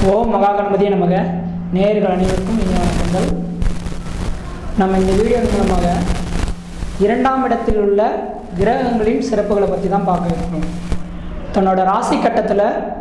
ஓம் மகா கணபதியே நமக நேயர்கள் அனைவருக்கும் இனிய வணக்கங்கள் நம்ம இந்த வீடியோ மூலமாக இரண்டாம் இடத்தில் உள்ள கிரகங்களின் சிறப்புகளை பற்றி தான் பார்க்க இருக்கிறோம் தன்னோட ராசி கட்டத்தில்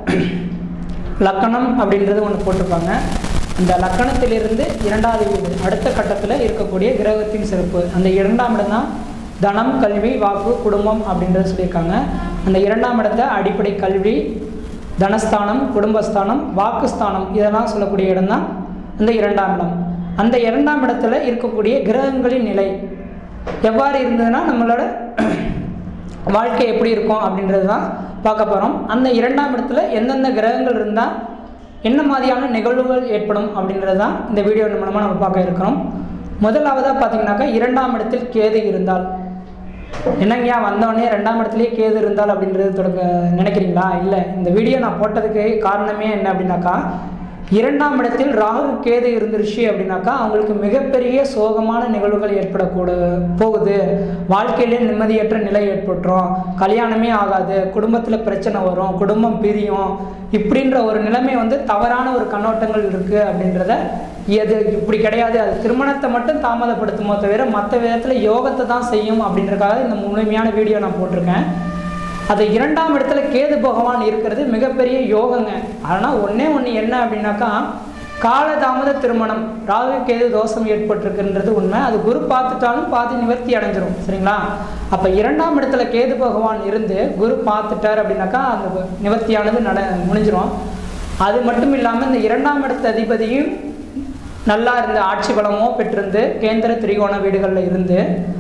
லக்கணம் அப்படின்றது ஒன்று போட்டிருப்பாங்க இந்த லக்கணத்திலிருந்து இரண்டாவது வீடு அடுத்த கட்டத்தில் இருக்கக்கூடிய கிரகத்தின் சிறப்பு அந்த இரண்டாம் இடம் தான் தனம் கல்வி வாக்கு குடும்பம் அப்படின்றது சொல்லியிருக்காங்க அந்த இரண்டாம் இடத்த அடிப்படை கல்வி தனஸ்தானம் குடும்பஸ்தானம் வாக்குஸ்தானம் இதெல்லாம் சொல்லக்கூடிய இடம் தான் அந்த இரண்டாம் இடம் அந்த இரண்டாம் இடத்துல இருக்கக்கூடிய கிரகங்களின் நிலை எவ்வாறு இருந்ததுன்னா நம்மளோட வாழ்க்கை எப்படி இருக்கும் அப்படின்றது தான் பார்க்க போகிறோம் அந்த இரண்டாம் இடத்துல எந்தெந்த கிரகங்கள் இருந்தால் என்ன மாதிரியான நிகழ்வுகள் ஏற்படும் அப்படின்றது தான் இந்த வீடியோ மூலமாக நம்ம பார்க்க இருக்கிறோம் முதலாவதாக பார்த்தீங்கன்னாக்கா இரண்டாம் இடத்தில் கேது இருந்தால் என்னங்கய்யா வந்தவொடனே ரெண்டாம் இடத்துலயே கேது இருந்தால் அப்படின்றது தொடக்க நினைக்கிறீங்களா இல்லை இந்த வீடியோ நான் போட்டதுக்கு காரணமே என்ன அப்படின்னாக்கா இரண்டாம் இடத்தில் ராகு கேது இருந்துருச்சு அப்படின்னாக்கா அவங்களுக்கு மிகப்பெரிய சோகமான நிகழ்வுகள் ஏற்படக்கூட போகுது வாழ்க்கையிலே நிம்மதியற்ற நிலை ஏற்பட்டுரும் கல்யாணமே ஆகாது குடும்பத்தில் பிரச்சனை வரும் குடும்பம் பிரியும் இப்படின்ற ஒரு நிலைமை வந்து தவறான ஒரு கண்ணோட்டங்கள் இருக்குது அப்படின்றத எது இப்படி கிடையாது அது திருமணத்தை மட்டும் தாமதப்படுத்துமோ தவிர மற்ற விதத்தில் யோகத்தை தான் செய்யும் அப்படின்றக்காக இந்த முழுமையான வீடியோ நான் போட்டிருக்கேன் அது இரண்டாம் இடத்துல கேது பகவான் இருக்கிறது மிகப்பெரிய யோகங்க ஆனால் ஒன்றே ஒன்று என்ன அப்படின்னாக்கா காலதாமத திருமணம் ராகு கேது தோஷம் ஏற்பட்டிருக்குன்றது உண்மை அது குரு பார்த்துட்டாலும் பாதி நிவர்த்தி அடைஞ்சிரும் சரிங்களா அப்போ இரண்டாம் இடத்துல கேது பகவான் இருந்து குரு பார்த்துட்டார் அப்படின்னாக்கா அந்த நிவர்த்தியானது நட முடிஞ்சிரும் அது மட்டும் இல்லாமல் இந்த இரண்டாம் இடத்த அதிபதியும் நல்லா இருந்து ஆட்சி பலமோ பெற்றிருந்து கேந்திர திரிகோண வீடுகளில் இருந்து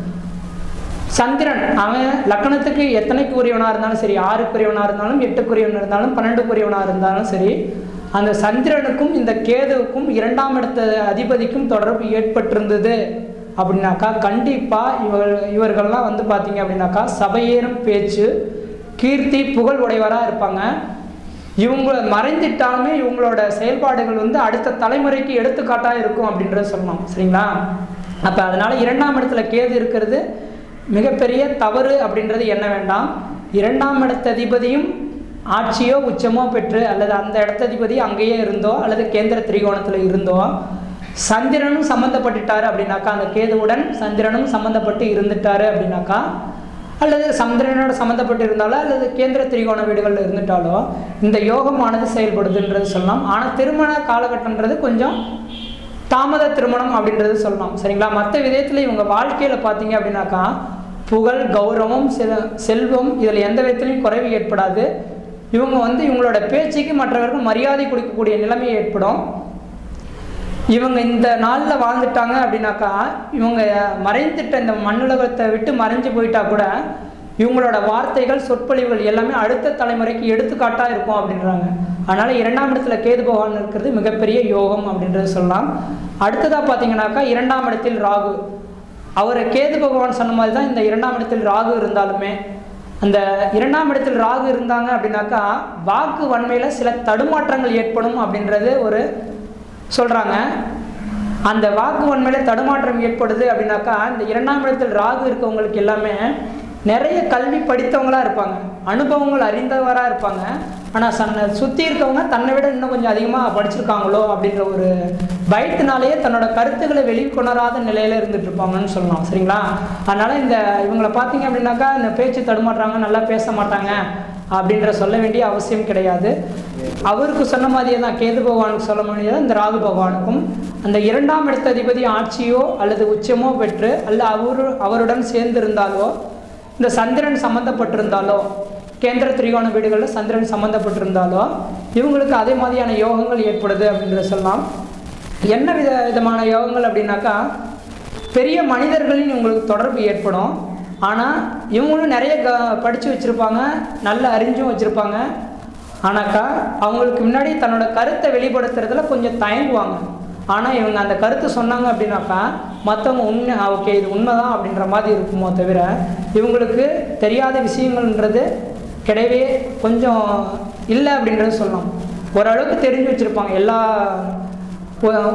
சந்திரன் அவன் லக்கணத்துக்கு எத்தனைக்குரியவனாக இருந்தாலும் சரி ஆறுக்குரியவனாக இருந்தாலும் எட்டுக்குரியவனாக இருந்தாலும் பன்னெண்டுக்குரியவனாக இருந்தாலும் சரி அந்த சந்திரனுக்கும் இந்த கேதுவுக்கும் இரண்டாம் இடத்த அதிபதிக்கும் தொடர்பு ஏற்பட்டிருந்தது அப்படின்னாக்கா கண்டிப்பாக இவர் இவர்கள்லாம் வந்து பார்த்தீங்க அப்படின்னாக்கா சபையேறும் பேச்சு கீர்த்தி புகழ் உடையவராக இருப்பாங்க இவங்க மறைந்துட்டாலுமே இவங்களோட செயல்பாடுகள் வந்து அடுத்த தலைமுறைக்கு எடுத்துக்காட்டாக இருக்கும் அப்படின்றத சொல்லலாம் சரிங்களா அப்போ அதனால் இரண்டாம் இடத்துல கேது இருக்கிறது மிகப்பெரிய தவறு அப்படின்றது என்ன வேண்டாம் இரண்டாம் இடத்த அதிபதியும் ஆட்சியோ உச்சமோ பெற்று அல்லது அந்த இடத்ததிபதி அங்கேயே இருந்தோ அல்லது கேந்திர திரிகோணத்தில் இருந்தோ சந்திரனும் சம்மந்தப்பட்டுட்டாரு அப்படின்னாக்கா அந்த கேதுவுடன் சந்திரனும் சம்மந்தப்பட்டு இருந்துட்டாரு அப்படின்னாக்கா அல்லது சந்திரனோட சம்மந்தப்பட்டு இருந்தாலோ அல்லது கேந்திர திரிகோண வீடுகளில் இருந்துட்டாலோ இந்த யோகமானது செயல்படுதுன்றது சொல்லலாம் ஆனால் திருமண காலகட்டன்றது கொஞ்சம் தாமத திருமணம் அப்படின்றது சொல்லலாம் சரிங்களா மற்ற விதத்தில் இவங்க வாழ்க்கையில் பார்த்தீங்க அப்படின்னாக்கா புகழ் கௌரவம் செல்வம் இதில் எந்த விதத்துலையும் குறைவு ஏற்படாது இவங்க வந்து இவங்களோட பேச்சுக்கு மற்றவர்கள் மரியாதை கொடுக்கக்கூடிய நிலைமை ஏற்படும் இவங்க இந்த நாளில் வாழ்ந்துட்டாங்க அப்படின்னாக்கா இவங்க மறைந்துட்ட இந்த மண்ணுலகத்தை விட்டு மறைஞ்சு போயிட்டா கூட இவங்களோட வார்த்தைகள் சொற்பொழிவுகள் எல்லாமே அடுத்த தலைமுறைக்கு எடுத்துக்காட்டாக இருக்கும் அப்படின்றாங்க அதனால் இரண்டாம் இடத்துல கேது பகவான் இருக்கிறது மிகப்பெரிய யோகம் அப்படின்றது சொல்லலாம் அடுத்ததாக பார்த்தீங்கன்னாக்கா இரண்டாம் இடத்தில் ராகு அவர் கேது பகவான் சொன்ன மாதிரி தான் இந்த இரண்டாம் இடத்தில் ராகு இருந்தாலுமே அந்த இரண்டாம் இடத்தில் ராகு இருந்தாங்க அப்படின்னாக்கா வாக்கு வன்மையில் சில தடுமாற்றங்கள் ஏற்படும் அப்படின்றது ஒரு சொல்கிறாங்க அந்த வாக்கு வன்மையில் தடுமாற்றம் ஏற்படுது அப்படின்னாக்கா இந்த இரண்டாம் இடத்தில் ராகு இருக்கவங்களுக்கு எல்லாமே நிறைய கல்வி படித்தவங்களாக இருப்பாங்க அனுபவங்கள் அறிந்தவராக இருப்பாங்க ஆனால் சன்ன சுற்றி இருக்கவங்க தன்னை விட இன்னும் கொஞ்சம் அதிகமாக படிச்சிருக்காங்களோ அப்படின்ற ஒரு பயத்தினாலேயே தன்னோட கருத்துக்களை வெளிக்கொணராத நிலையில் இருந்துட்டு இருப்பாங்கன்னு சொல்லலாம் சரிங்களா அதனால் இந்த இவங்களை பார்த்தீங்க அப்படின்னாக்கா இந்த பேச்சு தடுமாட்டுறாங்க நல்லா பேச மாட்டாங்க அப்படின்ற சொல்ல வேண்டிய அவசியம் கிடையாது அவருக்கு சொன்ன மாதிரியே தான் கேது பகவானுக்கு சொல்ல வேண்டியது இந்த ராகு பகவானுக்கும் அந்த இரண்டாம் இடத்த அதிபதி ஆட்சியோ அல்லது உச்சமோ பெற்று அல்ல அவரு அவருடன் சேர்ந்து இருந்தாலோ இந்த சந்திரன் சம்மந்தப்பட்டிருந்தாலோ கேந்திர திரிகோண வீடுகளில் சந்திரன் சம்மந்தப்பட்டிருந்தாலோ இவங்களுக்கு அதே மாதிரியான யோகங்கள் ஏற்படுது அப்படின்றத சொல்லலாம் என்ன வித விதமான யோகங்கள் அப்படின்னாக்கா பெரிய மனிதர்களின் இவங்களுக்கு தொடர்பு ஏற்படும் ஆனால் இவங்களும் நிறைய க படித்து வச்சுருப்பாங்க நல்ல அறிஞ்சும் வச்சுருப்பாங்க ஆனாக்கா அவங்களுக்கு முன்னாடி தன்னோட கருத்தை வெளிப்படுத்துறதுல கொஞ்சம் தயங்குவாங்க ஆனால் இவங்க அந்த கருத்து சொன்னாங்க அப்படின்னாக்கா மற்றவங்க உண்மை ஓகே இது உண்மைதான் அப்படின்ற மாதிரி இருக்குமோ தவிர இவங்களுக்கு தெரியாத விஷயங்கள்ன்றது கிடையவே கொஞ்சம் இல்லை அப்படின்றது சொல்லலாம் ஓரளவுக்கு தெரிஞ்சு வச்சுருப்பாங்க எல்லா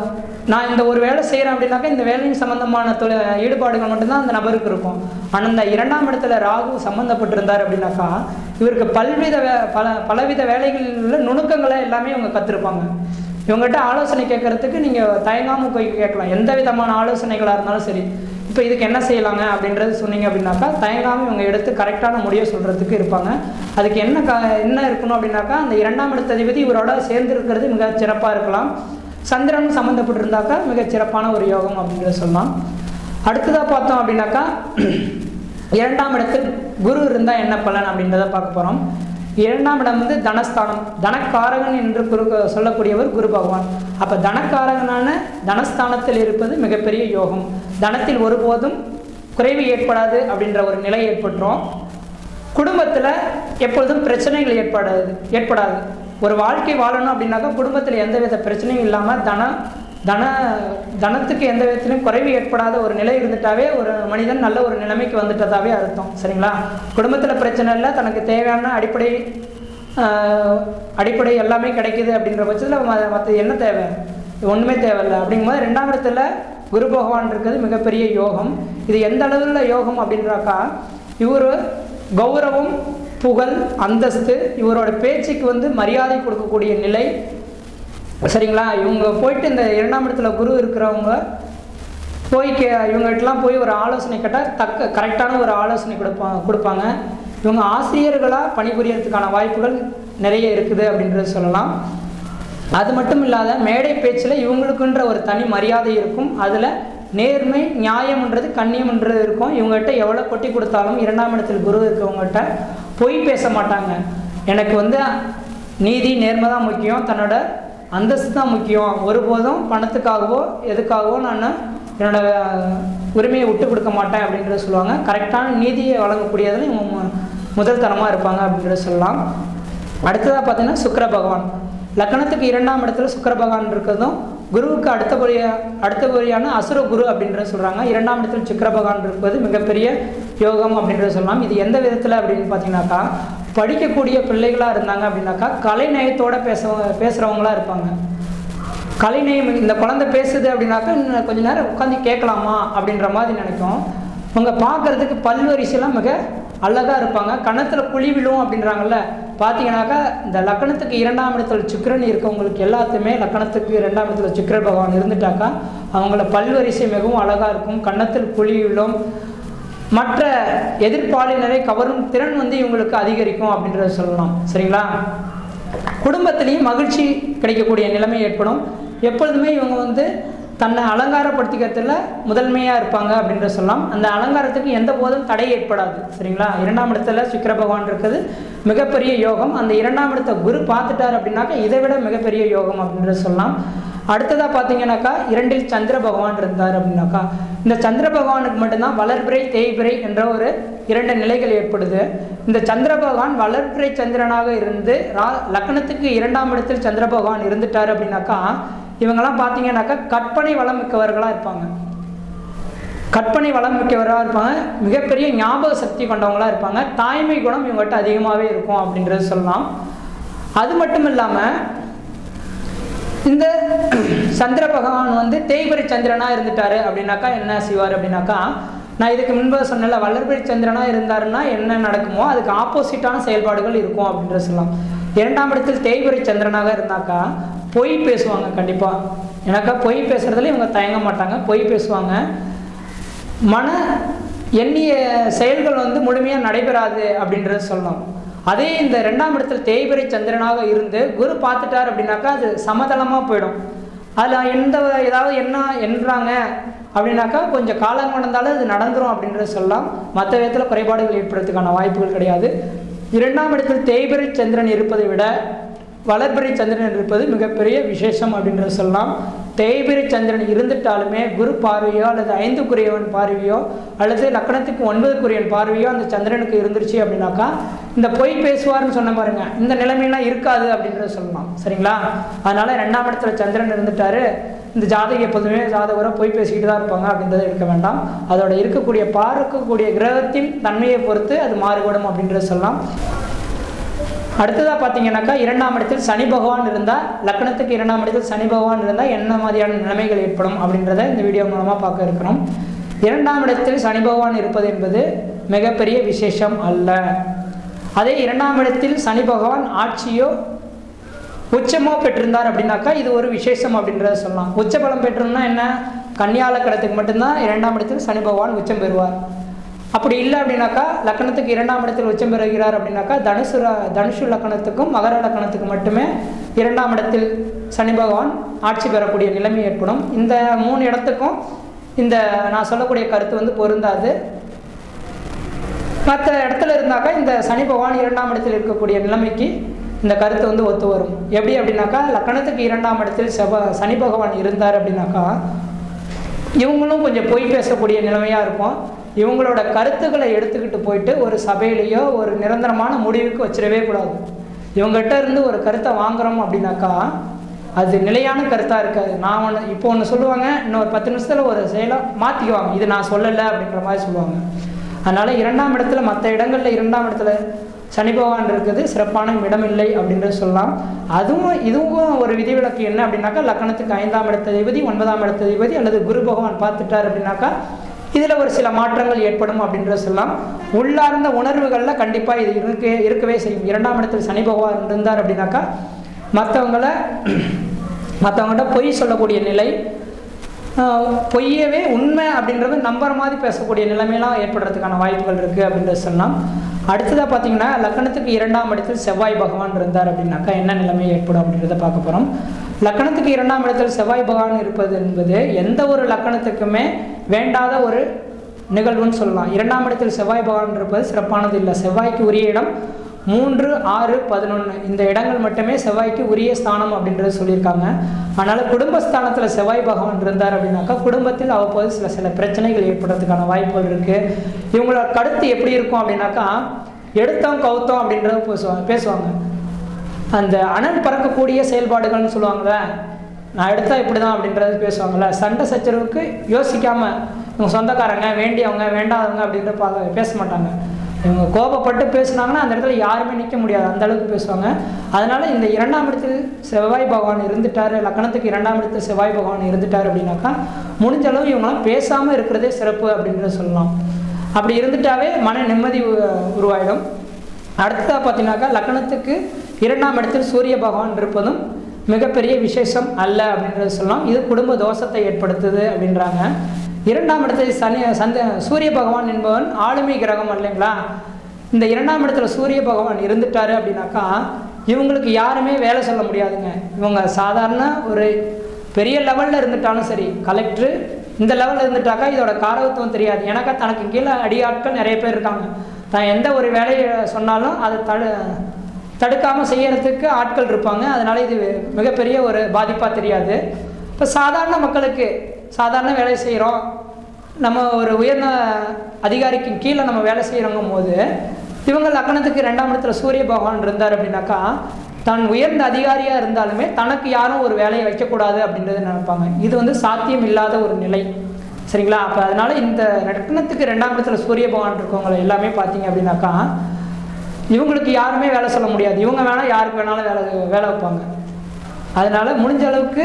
நான் இந்த ஒரு வேலை செய்கிறேன் அப்படின்னாக்கா இந்த வேலையின் சம்பந்தமான தொழில் ஈடுபாடுகள் மட்டும்தான் அந்த நபருக்கு இருக்கும் ஆனால் இந்த இரண்டாம் இடத்துல ராகு சம்மந்தப்பட்டிருந்தார் அப்படின்னாக்கா இவருக்கு பல்வித வே பல பலவித வேலைகளில் உள்ள நுணுக்கங்களை எல்லாமே இவங்க கற்றுருப்பாங்க இவங்ககிட்ட ஆலோசனை கேட்கறதுக்கு நீங்கள் தயங்காமல் போய் கேட்கலாம் எந்த விதமான ஆலோசனைகளாக இருந்தாலும் சரி இப்போ இதுக்கு என்ன செய்யலாங்க அப்படின்றது சொன்னீங்க அப்படின்னாக்கா தயங்காமல் இவங்க எடுத்து கரெக்டான முடிவை சொல்கிறதுக்கு இருப்பாங்க அதுக்கு என்ன க என்ன இருக்கணும் அப்படின்னாக்கா அந்த இரண்டாம் இடத்த அதிபதி இவரோட சேர்ந்து இருக்கிறது மிக சிறப்பாக இருக்கலாம் சந்திரன் சம்மந்தப்பட்டிருந்தாக்கா மிக சிறப்பான ஒரு யோகம் அப்படின்றத சொல்லலாம் அடுத்ததாக பார்த்தோம் அப்படின்னாக்கா இரண்டாம் இடத்தில் குரு இருந்தால் என்ன பலன் அப்படின்றத பார்க்க போகிறோம் இரண்டாம் இடம் வந்து தனஸ்தானம் தனக்காரகன் என்று குரு சொல்லக்கூடியவர் குரு பகவான் அப்போ தனக்காரகனான தனஸ்தானத்தில் இருப்பது மிகப்பெரிய யோகம் தனத்தில் ஒருபோதும் குறைவு ஏற்படாது அப்படின்ற ஒரு நிலை ஏற்பட்டுரும் குடும்பத்தில் எப்பொழுதும் பிரச்சனைகள் ஏற்படாது ஏற்படாது ஒரு வாழ்க்கை வாழணும் அப்படின்னாக்கா குடும்பத்தில் எந்தவித பிரச்சனையும் இல்லாமல் தன தன தனத்துக்கு எந்த விதத்திலும் குறைவு ஏற்படாத ஒரு நிலை இருந்துட்டாவே ஒரு மனிதன் நல்ல ஒரு நிலைமைக்கு வந்துட்டதாவே அர்த்தம் சரிங்களா குடும்பத்தில் பிரச்சனை இல்லை தனக்கு தேவையான அடிப்படை ஆஹ், அடிப்படை எல்லாமே கிடைக்குது அப்படின்ற பட்சத்தில் மற்ற என்ன தேவை ஒன்றுமே தேவையில்லை அப்படிங்கும்போது ரெண்டாம் இடத்துல குரு பகவான் இருக்கிறது மிகப்பெரிய யோகம் இது எந்த அளவில் யோகம் அப்படின்றாக்கா இவர் கௌரவம் புகழ் அந்தஸ்து இவரோட பேச்சுக்கு வந்து மரியாதை கொடுக்கக்கூடிய நிலை சரிங்களா இவங்க போயிட்டு இந்த இரண்டாம் இடத்துல குரு இருக்கிறவங்க போய் கே இவங்ககிட்டலாம் போய் ஒரு ஆலோசனை கேட்டால் தக்க கரெக்டான ஒரு ஆலோசனை கொடுப்பாங்க கொடுப்பாங்க இவங்க ஆசிரியர்களாக பணிபுரியறதுக்கான வாய்ப்புகள் நிறைய இருக்குது அப்படின்றது சொல்லலாம் அது மட்டும் இல்லாத மேடை பேச்சில் இவங்களுக்குன்ற ஒரு தனி மரியாதை இருக்கும் அதில் நேர்மை நியாயம்ன்றது கண்ணியம்ன்றது இருக்கும் இவங்ககிட்ட எவ்வளோ கொட்டி கொடுத்தாலும் இரண்டாம் இடத்தில் குரு இருக்கவங்ககிட்ட பொய் பேச மாட்டாங்க எனக்கு வந்து நீதி நேர்மை தான் முக்கியம் தன்னோட அந்தஸ்து தான் முக்கியம் ஒருபோதும் பணத்துக்காகவோ எதுக்காகவோ நான் என்னோட உரிமையை விட்டு கொடுக்க மாட்டேன் அப்படின்றத சொல்லுவாங்க கரெக்டான நீதியை வழங்கக்கூடியதில் இவங்க மு- முதல் தரமாக இருப்பாங்க அப்படின்றத சொல்லலாம் அடுத்ததாக பார்த்தீங்கன்னா சுக்கிர பகவான் லக்னத்துக்கு இரண்டாம் இடத்துல சுக்கிர பகவான் இருக்கிறதும் குருவுக்கு அடுத்தபடிய அடுத்தபடியான அசுர குரு அப்படின்றத சொல்கிறாங்க இரண்டாம் இடத்துல சுக்கிர பகவான் இருப்பது மிகப்பெரிய யோகம் அப்படின்றத சொல்லலாம் இது எந்த விதத்தில் அப்படின்னு பார்த்தீங்கன்னாக்கா படிக்கக்கூடிய பிள்ளைகளாக இருந்தாங்க அப்படின்னாக்கா கலைநயத்தோட பேச பேசுகிறவங்களா இருப்பாங்க கலைநயம் இந்த குழந்தை பேசுது அப்படின்னாக்கா இன்னும் கொஞ்ச நேரம் உட்காந்து கேட்கலாமா அப்படின்ற மாதிரி நினைக்கும் அவங்க பார்க்கறதுக்கு பல்வரிசையெல்லாம் மிக அழகாக இருப்பாங்க கணத்தில் குழி விழும் அப்படின்றாங்கல்ல பார்த்தீங்கன்னாக்கா இந்த லக்கணத்துக்கு இரண்டாம் இடத்துல சுக்கிரன் இருக்கவங்களுக்கு எல்லாத்துமே லக்கணத்துக்கு இரண்டாம் இடத்துல சுக்கிர பகவான் இருந்துட்டாக்கா அவங்கள பல்வரிசை மிகவும் அழகாக இருக்கும் கன்னத்தில் குழி விழும் மற்ற எதிர்ப்பாளினரை கவரும் திறன் வந்து இவங்களுக்கு அதிகரிக்கும் அப்படின்றத சொல்லலாம் சரிங்களா குடும்பத்திலையும் மகிழ்ச்சி கிடைக்கக்கூடிய நிலைமை ஏற்படும் எப்பொழுதுமே இவங்க வந்து தன்னை அலங்காரப்படுத்திக்கிறதுல முதன்மையாக இருப்பாங்க அப்படின்ற சொல்லலாம் அந்த அலங்காரத்துக்கு எந்த போதும் தடை ஏற்படாது சரிங்களா இரண்டாம் இடத்துல சுக்கிர பகவான் இருக்குது மிகப்பெரிய யோகம் அந்த இரண்டாம் இடத்த குரு பார்த்துட்டார் அப்படின்னாக்கா இதை விட மிகப்பெரிய யோகம் அப்படின்ற சொல்லலாம் அடுத்ததாக பார்த்தீங்கன்னாக்கா இரண்டில் சந்திர பகவான் இருந்தார் அப்படின்னாக்கா இந்த சந்திர பகவானுக்கு மட்டும்தான் வளர்பிறை தேய்பிறை என்ற ஒரு இரண்டு நிலைகள் ஏற்படுது இந்த சந்திர பகவான் வளர்பிறை சந்திரனாக இருந்து ரா லக்னத்துக்கு இரண்டாம் இடத்தில் சந்திர பகவான் இருந்துட்டார் அப்படின்னாக்கா இவங்கெல்லாம் பார்த்தீங்கன்னாக்கா கற்பனை வளம் மிக்கவர்களாக இருப்பாங்க கற்பனை வளம் மிக்கவராக இருப்பாங்க மிகப்பெரிய ஞாபக சக்தி கொண்டவங்களாக இருப்பாங்க தாய்மை குணம் இவங்ககிட்ட அதிகமாகவே இருக்கும் அப்படின்றது சொல்லலாம் அது மட்டும் இல்லாமல் இந்த சந்திர பகவான் வந்து தேய்பிரை சந்திரனா இருந்துட்டாரு அப்படின்னாக்கா என்ன செய்வார் அப்படின்னாக்கா நான் இதுக்கு முன்பு சொன்னல வளர்பிறை சந்திரனா இருந்தாருன்னா என்ன நடக்குமோ அதுக்கு ஆப்போசிட்டான செயல்பாடுகள் இருக்கும் அப்படின்ற சொல்லலாம் இரண்டாம் இடத்தில் தேய்பிரை சந்திரனாக இருந்தாக்கா பொய் பேசுவாங்க கண்டிப்பாக எனக்கா பொய் பேசுறதுல இவங்க தயங்க மாட்டாங்க பொய் பேசுவாங்க மன எண்ணிய செயல்கள் வந்து முழுமையாக நடைபெறாது அப்படின்றத சொல்லலாம் அதே இந்த ரெண்டாம் இடத்துல தேய்பிரை சந்திரனாக இருந்து குரு பார்த்துட்டார் அப்படின்னாக்கா அது சமதளமாக போயிடும் அதில் எந்த ஏதாவது என்ன என்றாங்க அப்படின்னாக்கா கொஞ்சம் காலம் கடந்தாலும் அது நடந்துரும் அப்படின்றத சொல்லலாம் மற்ற விதத்தில் குறைபாடுகள் ஏற்படுறதுக்கான வாய்ப்புகள் கிடையாது இரண்டாம் இடத்தில் தேய்பிரை சந்திரன் இருப்பதை விட வளர்பிறை சந்திரன் இருப்பது மிகப்பெரிய விசேஷம் அப்படின்றது சொல்லலாம் தேய்பிறை சந்திரன் இருந்துட்டாலுமே குரு பார்வையோ அல்லது ஐந்துக்குரியவன் பார்வையோ அல்லது லக்கணத்துக்கு ஒன்பதுக்குரியவன் பார்வையோ அந்த சந்திரனுக்கு இருந்துருச்சு அப்படின்னாக்கா இந்த பொய் பேசுவார்னு சொன்ன பாருங்க இந்த நிலைமையெல்லாம் இருக்காது அப்படின்றத சொல்லலாம் சரிங்களா அதனால ரெண்டாம் இடத்துல சந்திரன் இருந்துட்டாரு இந்த ஜாதகம் எப்போதுமே ஜாதகரை பொய் பேசிக்கிட்டு தான் இருப்பாங்க அப்படின்றத எடுக்க வேண்டாம் அதோட இருக்கக்கூடிய பார்க்கக்கூடிய கிரகத்தின் தன்மையை பொறுத்து அது மாறுபடும் அப்படின்றத சொல்லலாம் அடுத்ததாக பார்த்தீங்கன்னாக்கா இரண்டாம் இடத்தில் சனி பகவான் இருந்தால் லக்னத்துக்கு இரண்டாம் இடத்தில் சனி பகவான் இருந்தால் என்ன மாதிரியான நிலைமைகள் ஏற்படும் அப்படின்றத இந்த வீடியோ மூலமாக பார்க்க இருக்கிறோம் இரண்டாம் இடத்தில் சனி பகவான் இருப்பது என்பது மிகப்பெரிய விசேஷம் அல்ல அதே இரண்டாம் இடத்தில் சனி பகவான் ஆட்சியோ உச்சமோ பெற்றிருந்தார் அப்படின்னாக்கா இது ஒரு விசேஷம் அப்படின்றத சொல்லலாம் உச்ச பலம் பெற்றோம்னா என்ன கன்னியாலக்கணத்துக்கு மட்டும்தான் இரண்டாம் இடத்தில் சனி பகவான் உச்சம் பெறுவார் அப்படி இல்லை அப்படின்னாக்கா லக்கணத்துக்கு இரண்டாம் இடத்தில் உச்சம் பெறுகிறார் அப்படின்னாக்கா தனுசு ர- தனுசு லக்கணத்துக்கும் மகர லக்கணத்துக்கும் மட்டுமே இரண்டாம் இடத்தில் சனி பகவான் ஆட்சி பெறக்கூடிய நிலைமை ஏற்படும் இந்த மூணு இடத்துக்கும் இந்த நான் சொல்லக்கூடிய கருத்து வந்து பொருந்தாது மற்ற இடத்துல இருந்தாக்கா இந்த சனி பகவான் இரண்டாம் இடத்தில் இருக்கக்கூடிய நிலைமைக்கு இந்த கருத்து வந்து ஒத்து வரும் எப்படி அப்படின்னாக்கா லக்கணத்துக்கு இரண்டாம் இடத்தில் செவ சனி பகவான் இருந்தார் அப்படின்னாக்கா இவங்களும் கொஞ்சம் பொய் பேசக்கூடிய நிலைமையாக இருக்கும் இவங்களோட கருத்துக்களை எடுத்துக்கிட்டு போயிட்டு ஒரு சபையிலேயோ ஒரு நிரந்தரமான முடிவுக்கு வச்சிடவே கூடாது இவங்ககிட்ட இருந்து ஒரு கருத்தை வாங்குறோம் அப்படின்னாக்கா அது நிலையான கருத்தாக இருக்காது நான் ஒன்று இப்போ ஒன்று சொல்லுவாங்க இன்னொரு பத்து நிமிஷத்தில் ஒரு செயலாக மாற்றிக்குவாங்க இது நான் சொல்லலை அப்படின்ற மாதிரி சொல்லுவாங்க அதனால் இரண்டாம் இடத்துல மற்ற இடங்களில் இரண்டாம் இடத்துல சனி பகவான் இருக்குது சிறப்பான இடம் இல்லை அப்படின்றது சொல்லலாம் அதுவும் இதுவும் ஒரு விதிவிலக்கு என்ன அப்படின்னாக்கா லக்கணத்துக்கு ஐந்தாம் இடத்த அதிபதி ஒன்பதாம் இடத்த அதிபதி அல்லது குரு பகவான் பார்த்துட்டார் அப்படின்னாக்கா இதில் ஒரு சில மாற்றங்கள் ஏற்படும் அப்படின்றத சொல்லலாம் உள்ளார்ந்த உணர்வுகளில் கண்டிப்பாக இது இருக்க இருக்கவே செய்யும் இரண்டாம் இடத்தில் சனி பகவான் இருந்தார் அப்படின்னாக்கா மற்றவங்களை மற்றவங்கள்ட்ட பொய் சொல்லக்கூடிய நிலை ஆஹ் பொய்யவே உண்மை அப்படின்றது நம்புற மாதிரி பேசக்கூடிய நிலைமையெல்லாம் ஏற்படுறதுக்கான வாய்ப்புகள் இருக்குது அப்படின்றது சொல்லலாம் அடுத்ததாக பார்த்தீங்கன்னா லக்கணத்துக்கு இரண்டாம் இடத்தில் செவ்வாய் பகவான் இருந்தார் அப்படின்னாக்கா என்ன நிலைமை ஏற்படும் அப்படின்றத பார்க்க போகிறோம் லக்கணத்துக்கு இரண்டாம் இடத்தில் செவ்வாய் பகவான் இருப்பது என்பது எந்த ஒரு லக்கணத்துக்குமே வேண்டாத ஒரு நிகழ்வுன்னு சொல்லலாம் இரண்டாம் இடத்தில் செவ்வாய் பகவான் இருப்பது சிறப்பானது இல்லை செவ்வாய்க்கு உரிய இடம் மூன்று ஆறு பதினொன்று இந்த இடங்கள் மட்டுமே செவ்வாய்க்கு உரிய ஸ்தானம் அப்படின்றது சொல்லியிருக்காங்க அதனால் குடும்பஸ்தானத்தில் செவ்வாய் பகவான் இருந்தார் அப்படின்னாக்கா குடும்பத்தில் அவ்வப்போது சில சில பிரச்சனைகள் ஏற்படுறதுக்கான வாய்ப்புகள் இருக்குது இவங்களோட கருத்து எப்படி இருக்கும் அப்படின்னாக்கா எடுத்தோம் கவுத்தோம் அப்படின்றத பேசுவாங்க பேசுவாங்க அந்த அனல் பறக்கக்கூடிய செயல்பாடுகள்னு சொல்லுவாங்கள்ல நான் எடுத்தா இப்படி தான் அப்படின்றது பேசுவாங்கள்ல சண்டை சச்சரவுக்கு யோசிக்காமல் இவங்க சொந்தக்காரங்க வேண்டியவங்க வேண்டாதவங்க அப்படின்ற பா பேச மாட்டாங்க இவங்க கோபப்பட்டு பேசுனாங்கன்னா அந்த இடத்துல யாருமே நிற்க முடியாது அந்த அளவுக்கு பேசுவாங்க அதனால இந்த இரண்டாம் இடத்தில் செவ்வாய் பகவான் இருந்துட்டார் லக்கணத்துக்கு இரண்டாம் இடத்தில் செவ்வாய் பகவான் இருந்துட்டார் அப்படின்னாக்கா முடிஞ்ச அளவு இவங்களாம் பேசாமல் இருக்கிறதே சிறப்பு அப்படின்றத சொல்லலாம் அப்படி இருந்துட்டாவே மன நிம்மதி உ- உருவாயிடும் அடுத்ததாக பார்த்தீங்கன்னாக்கா லக்னத்துக்கு இரண்டாம் இடத்தில் சூரிய பகவான் இருப்பதும் மிகப்பெரிய விசேஷம் அல்ல அப்படின்றது சொல்லலாம் இது குடும்ப தோஷத்தை ஏற்படுத்துது அப்படின்றாங்க இரண்டாம் இடத்தில் சனி சந்த சூரிய பகவான் என்பவன் ஆளுமை கிரகம் இல்லைங்களா இந்த இரண்டாம் இடத்துல சூரிய பகவான் இருந்துட்டாரு அப்படின்னாக்கா இவங்களுக்கு யாருமே வேலை சொல்ல முடியாதுங்க இவங்க சாதாரண ஒரு பெரிய லெவலில் இருந்துட்டாலும் சரி கலெக்டர் இந்த லெவலில் இருந்துட்டாக்கா இதோட காரகத்துவம் தெரியாது எனக்கா தனக்கு கீழே அடியாட்கள் நிறைய பேர் இருக்காங்க தான் எந்த ஒரு வேலையை சொன்னாலும் அதை தடு தடுக்காமல் செய்யறதுக்கு ஆட்கள் இருப்பாங்க அதனால இது மிகப்பெரிய ஒரு பாதிப்பாக தெரியாது இப்போ சாதாரண மக்களுக்கு சாதாரண வேலை செய்கிறோம் நம்ம ஒரு உயர்ந்த அதிகாரிக்கு கீழே நம்ம வேலை செய்கிறோங்கும் போது இவங்க லக்கணத்துக்கு ரெண்டாம் இடத்துல சூரிய பகவான் இருந்தார் அப்படின்னாக்கா தான் உயர்ந்த அதிகாரியாக இருந்தாலுமே தனக்கு யாரும் ஒரு வேலையை வைக்கக்கூடாது அப்படின்றத நினைப்பாங்க இது வந்து சாத்தியம் இல்லாத ஒரு நிலை சரிங்களா அப்போ அதனால இந்த லக்னத்துக்கு ரெண்டாம் இடத்துல சூரிய பகவான் இருக்கவங்களை எல்லாமே பார்த்தீங்க அப்படின்னாக்கா இவங்களுக்கு யாருமே வேலை சொல்ல முடியாது இவங்க வேணால் யாருக்கு வேணாலும் வேலை வேலை வைப்பாங்க அதனால முடிஞ்ச அளவுக்கு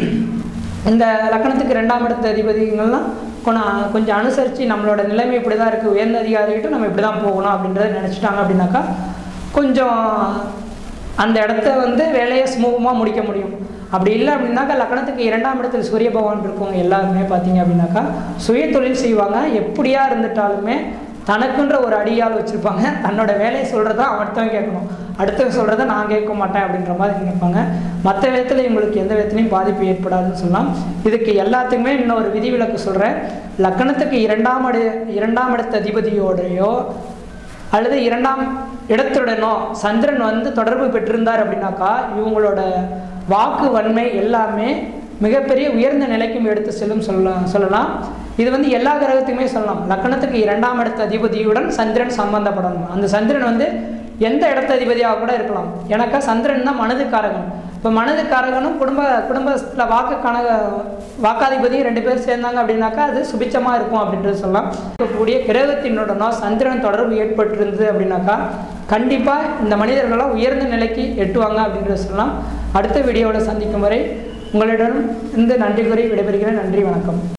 இந்த லக்கணத்துக்கு ரெண்டாம் இடத்த அதிபதிகள்லாம் கொஞ்சம் கொஞ்சம் அனுசரித்து நம்மளோட நிலைமை இப்படி தான் இருக்குது உயர்ந்த அதிகாரிகிட்ட நம்ம இப்படி தான் போகணும் அப்படின்றத நினச்சிட்டாங்க அப்படின்னாக்கா கொஞ்சம் அந்த இடத்த வந்து வேலையை சுமூகமாக முடிக்க முடியும் அப்படி இல்லை அப்படின்னாக்கா லக்கணத்துக்கு இரண்டாம் இடத்தில் சூரிய பகவான் இருக்கவங்க எல்லாருமே பார்த்தீங்க அப்படின்னாக்கா சுய தொழில் செய்வாங்க எப்படியா இருந்துட்டாலுமே தனக்குன்ற ஒரு அடியால் வச்சுருப்பாங்க தன்னோட வேலையை சொல்கிறத அடுத்தவன் கேட்கணும் அடுத்தவன் சொல்கிறத நான் கேட்க மாட்டேன் அப்படின்ற மாதிரி நினைப்பாங்க மற்ற விதத்தில் இவங்களுக்கு எந்த விதத்துலையும் பாதிப்பு ஏற்படாதுன்னு சொல்லலாம் இதுக்கு எல்லாத்துக்குமே இன்னொரு விதிவிலக்கு சொல்கிறேன் லக்கணத்துக்கு இரண்டாம் அடி இரண்டாம் இடத்த அதிபதியோடையோ அல்லது இரண்டாம் இடத்துடனோ சந்திரன் வந்து தொடர்பு பெற்றிருந்தார் அப்படின்னாக்கா இவங்களோட வாக்கு வன்மை எல்லாமே மிகப்பெரிய உயர்ந்த நிலைக்கும் எடுத்து செல்லும் சொல்லலாம் சொல்லலாம் இது வந்து எல்லா கிரகத்துக்குமே சொல்லலாம் லக்கணத்துக்கு இரண்டாம் இடத்த அதிபதியுடன் சந்திரன் சம்பந்தப்படணும் அந்த சந்திரன் வந்து எந்த இடத்த அதிபதியாக கூட இருக்கலாம் எனக்கா சந்திரன் தான் மனதுக்காரகன் இப்போ மனதுக்காரகனும் குடும்ப குடும்பத்தில் வாக்கு கணக வாக்காதிபதியும் ரெண்டு பேர் சேர்ந்தாங்க அப்படின்னாக்கா அது சுபிச்சமாக இருக்கும் அப்படின்றது சொல்லலாம் இருக்கக்கூடிய கிரகத்தினுடனோ சந்திரன் தொடர்பு ஏற்பட்டிருந்தது அப்படின்னாக்கா கண்டிப்பாக இந்த மனிதர்களாம் உயர்ந்த நிலைக்கு எட்டுவாங்க அப்படின்றத சொல்லலாம் அடுத்த வீடியோவில் சந்திக்கும் வரை உங்களிடம் இருந்து நன்றி கூறி விடைபெறுகிறேன் நன்றி வணக்கம்